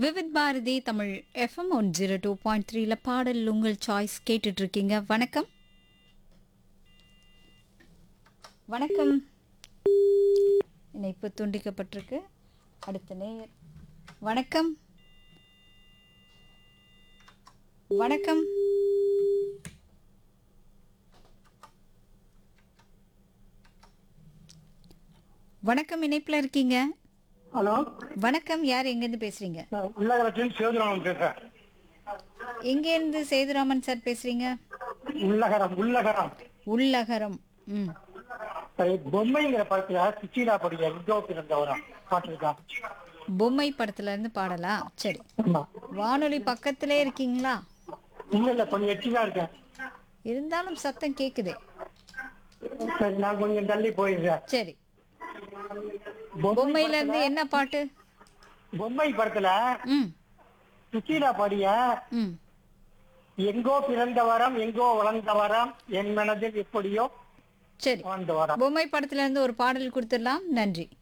Vividh Bharati Tamil FM one zero two point த்ரீல பாடல் உங்கள் சாய்ஸ் கேட்டுட்டு இருக்கீங்க வணக்கம் வணக்கம் இணைப்பு துண்டிக்கப்பட்டிருக்கு அடுத்த நேயர் வணக்கம் வணக்கம் வணக்கம் இணைப்புல இருக்கீங்க ஹலோ வணக்கம் யார் எங்கேருந்து பேசுறீங்க உள்ளகரத்தில் சிவதுராமன் பேசுறேன் எங்கேருந்து சேதுராமன் சார் பேசுறீங்க உள்ளகரம் உள்ளகரம் உள்ளகரம் ம் சரி, பொம்மைங்கிற படத்துல சுச்சீலா படிக்க இந்தோ பிறந்தவரம் பாட்டிருக்கா பொம்மை படத்துல இருந்து பாடலாம் சரி ஆமா வானொலி பக்கத்திலே இருக்கீங்களா இல்ல இல்ல கொஞ்சம் எட்டி தான் இருக்கேன் இருந்தாலும் சத்தம் கேக்குதே சரி நான் கொஞ்சம் தள்ளி போயிடுறேன் சரி பொம்மை பொம்மையில இருந்து என்ன பாட்டு பொம்மை படத்துல ம் சுச்சீலா படிய ம் எங்கோ பிறந்த வரம் எங்கோ வளர்ந்த வரம் என் மனதில் எப்படியோ சரி வாழ்ந்த வரம் பொம்மை படத்துல இருந்து ஒரு பாடல் கொடுத்துடலாம் நன்றி